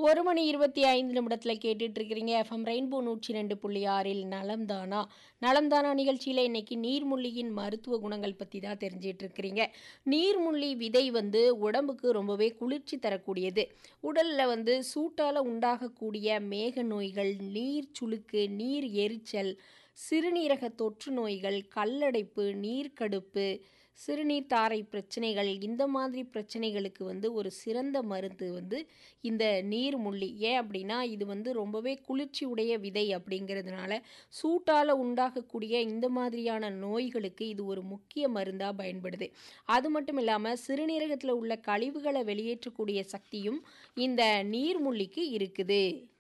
ஒரு மணி இருபத்தி ஐந்து நிமிடத்தில் கேட்டுட்டு இருக்கிறீங்க எஃப்எம் ரெயின்போ நூற்றி ரெண்டு புள்ளி ஆறில் நலம்தானா நலம்தானா நிகழ்ச்சியில் இன்னைக்கு நீர்முள்ளியின் மருத்துவ குணங்கள் பற்றி தான் தெரிஞ்சிட்டு இருக்கிறீங்க நீர்முள்ளி விதை வந்து உடம்புக்கு ரொம்பவே குளிர்ச்சி தரக்கூடியது உடலில் வந்து சூட்டால் உண்டாகக்கூடிய மேக நோய்கள் நீர் சுளுக்கு நீர் எரிச்சல் சிறுநீரக தொற்று நோய்கள் கல்லடைப்பு நீர்க்கடுப்பு சிறுநீர் தாரை பிரச்சனைகள் இந்த மாதிரி பிரச்சனைகளுக்கு வந்து ஒரு சிறந்த மருந்து வந்து இந்த நீர்முள்ளி ஏன் அப்படின்னா இது வந்து ரொம்பவே குளிர்ச்சி உடைய விதை அப்படிங்கிறதுனால சூட்டால் உண்டாகக்கூடிய இந்த மாதிரியான நோய்களுக்கு இது ஒரு முக்கிய மருந்தாக பயன்படுது அது மட்டும் இல்லாமல் சிறுநீரகத்தில் உள்ள கழிவுகளை வெளியேற்றக்கூடிய சக்தியும் இந்த நீர்முள்ளிக்கு இருக்குது